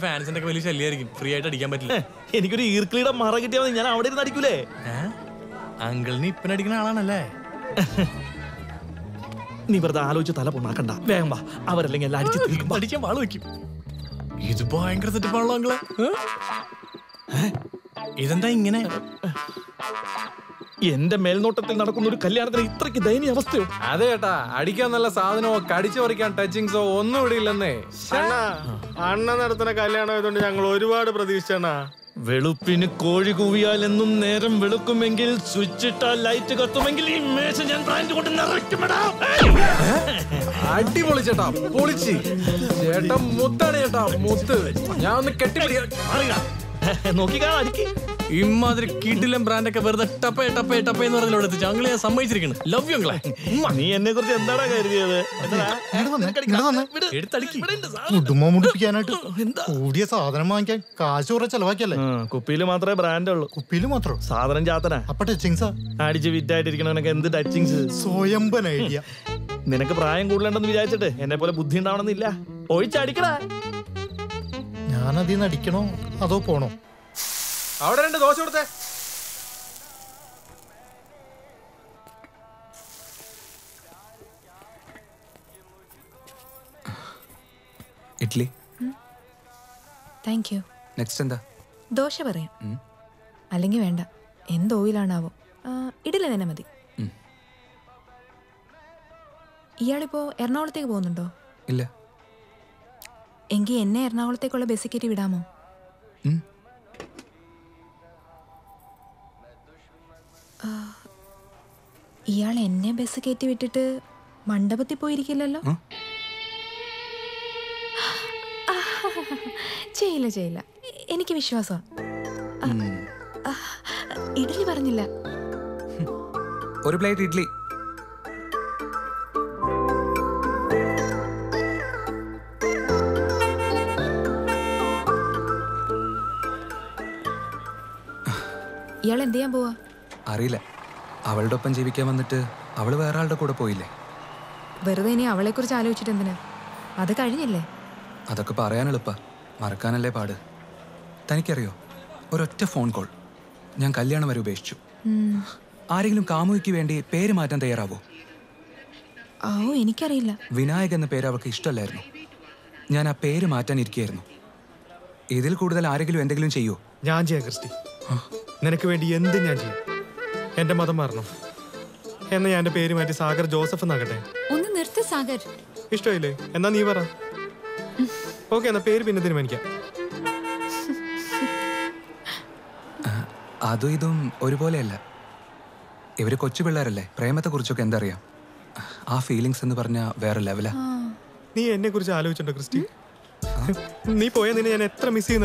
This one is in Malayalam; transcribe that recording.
ഫാൻസിന്റെ ഒക്കെ വലിയ ശല്യമായിരിക്കും ഫ്രീ ആയിട്ട് അടിക്കാൻ പറ്റില്ല എനിക്കൊരു ഈർക്കിളിയുടെ മറ കിട്ടിയാൽ മതി ഞാൻ അവിടെ ഇരുന്ന് അടിക്കൂലേ അങ്കിളിന് ഇപ്പൻ അടിക്കുന്ന ആളാണല്ലേ നീ വെറുതെ ആലോചിച്ച് തല പൊണ്ണാക്കണ്ട വേഗം വാ അവരല്ലെങ്കിൽ എല്ലാം അടിച്ച് തീർക്കും അടിക്കാൻ വാള് വെക്കും ഇത് ഭയങ്കര സെറ്റപ്പാണല്ലോ അങ്കിളെ ഏ? ഇതെന്താ ഇങ്ങനെ എന്റെ മേൽനോട്ടത്തിൽ നടക്കുന്ന ഒരു കല്യാണത്തിന് ഇത്രയ്ക്ക് ദയനീയ അവസ്ഥയോ അതെ ചേട്ടാ അടിക്കാൻ നല്ല സാധനമോ കടിച്ചു പറിക്കാൻ ടച്ചിങ്സോ ഒന്നും ഇവിടെ ഇല്ലെന്നേ അണ്ണാ അണ്ണ നടത്തുന്ന കല്യാണം ആയതുകൊണ്ട് ഞങ്ങൾ ഒരുപാട് പ്രതീക്ഷിച്ചണ്ണാ വെളുപ്പിന് കോഴി കൂവിയാൽ എന്നും നേരം വെളുക്കുമെങ്കിൽ സ്വിച്ച് ഇട്ടാൽ ലൈറ്റ് കത്തുമെങ്കിൽ ഈ മേശ ഞാൻ ബ്രാൻഡ് കൊണ്ട് നിറയ്ക്കുമെടാ അടിപൊളി ചേട്ടാ പൊളിച്ച് ചേട്ടാ മുത്താണ് ചേട്ടാ മുത്ത് ഞാൻ ഒന്ന് കെട്ടിപ്പിടിക്കാം നോക്കിക്കാ അടിക്ക് ഇമാതിരി കിടിലം ബ്രാൻഡൊക്കെ വെറുതെ ടപ്പേ ടപ്പേ ടപ്പേ എന്ന് പറഞ്ഞോട് എത്തിച്ചു അങ്കിളെ ഞാൻ സമ്മതിച്ചിരിക്കുന്നു ലവ് യു അങ്കിളെ നീ എന്നെ കുറിച്ച് എന്താടാ കരുതിയത് എന്താടാ? ഇങ്ങട് വന്നേ, ഇങ്ങട് വന്നേ. വിട്. എടുത്തടിക്ക്. ഇവിടെ ഉണ്ട് സാധനം. കുടുംബം മുടിപ്പിക്കാനായിട്ട് എന്താ കൂടിയ സാധനം വാങ്ങിക്കാൻ കാശ് കുറെ ചെലവാക്കിയല്ലേ ആ, കുപ്പിയിൽ മാത്രമേ ബ്രാൻഡ് ഉള്ളൂ കുപ്പിയിൽ മാത്രം സാധനം ചാത്തനാ അപ്പൊ ടച്ചിങ്സാ അടിച്ച് വിറ്റായിട്ടിരിക്കണവനൊക്കെ എന്ത് ടച്ചിങ്സ് സ്വയംബൻ ഐഡിയ നിനക്ക് പ്രായം കൂടുതലുണ്ടെന്ന് വിചാരിച്ചിട്ട് എന്നെ പോലെ ബുദ്ധി ഉണ്ടാവണമെന്നില്ല ഒഴിച്ചടിക്കടാ ഞാൻ അതിൽ നിന്ന് അടിക്കണോ അതോ പോണോ അവിടെ രണ്ട് ദോശ കൊടുത്തേ ഇഡ്ലി താങ്ക് യു നെക്സ്റ്റ് എന്താ ദോശ പറയാം അല്ലെങ്കിൽ വേണ്ട എന്ത് ഓയിലാണാവോ ആ, ഇഡലി തന്നെ മതി ഉം. ഇയാളിപ്പോ എറണാകുളത്തേക്ക് പോകുന്നുണ്ടോ ഇല്ല എങ്കിൽ എന്നെ എറണാകുളത്തേക്കുള്ള ബസ് കയറ്റി വിടാമോ ഉം. ആ, ഇയാൾ എന്നെ ബസ് കയറ്റി വിട്ടിട്ട് മണ്ഡപത്തിൽ പോയിരിക്കില്ലല്ലോ ഉം. ചെയ്യില്ല ചെയ്യില്ല എ- എനിക്ക് വിശ്വാസമാണ് ഇഡലി പറഞ്ഞില്ല ഒരു പ്ലേറ്റ് ഇഡ്ലി ഇയാൾ എന്ത് ചെയ്യാൻ പോവാ അറിയില്ല അവളുടെ ഒപ്പം ജീവിക്കാൻ വന്നിട്ട് അവൾ വേറെ ആളുടെ കൂടെ പോയില്ലേ വെറുതെ ഇനി അവളെക്കുറിച്ച് ആലോചിച്ചിട്ട് എന്തിനാ അത് കഴിഞ്ഞില്ലേ അതൊക്കെ പറയാൻ എളുപ്പ മറക്കാനല്ലേ പാട് തനിക്കറിയോ ഒരൊറ്റ ഫോൺ കോൾ ഞാൻ കല്യാണം വരെ ഉപേക്ഷിച്ചു ഉം. ആരെങ്കിലും കാമുകിക്ക് വേണ്ടി പേര് മാറ്റാൻ തയ്യാറാവോ ഓ എനിക്കറിയില്ല വിനായക് എന്ന പേര് അവൾക്ക് ഇഷ്ടമല്ലായിരുന്നു ഞാൻ ആ പേര് മാറ്റാൻ ഇരിക്കുകയായിരുന്നു ഇതിൽ കൂടുതൽ ആരെങ്കിലും എന്തെങ്കിലും ചെയ്യോ ഞാൻ ചെയ്യാം ക്രിസ്റ്റി നിനക്ക് വേണ്ടി എന്തും ഞാൻ ചെയ്യും എന്റെ മതം മാറണം എന്നാ ഞാൻ എന്റെ പേര് മാറ്റി സാഗർ ജോസഫ് എന്നാകട്ടെ ഒന്ന് നിർത്ത് സാഗർ ഇഷ്ടമില്ലേ എന്നാ നീ പറ ഓക്കെ എന്നാ പേര് പിന്നെ തീരുമാനിക്കാം അതും ഇതും ഒരുപോലെയല്ല ഇവര് കൊച്ചു പിള്ളേരല്ലേ പ്രേമത്തെക്കുറിച്ചൊക്കെ എന്തറിയാം ആ ഫീലിങ്സ് എന്ന് പറഞ്ഞാൽ വേറെ ലെവലാ നീ എന്നെ കുറിച്ച് ആലോചിച്ചിട്ടുണ്ടോ ക്രിസ്റ്റി നീ പോയ നിന്നെ ഞാൻ എത്ര മിസ് ചെയ്യുന്നു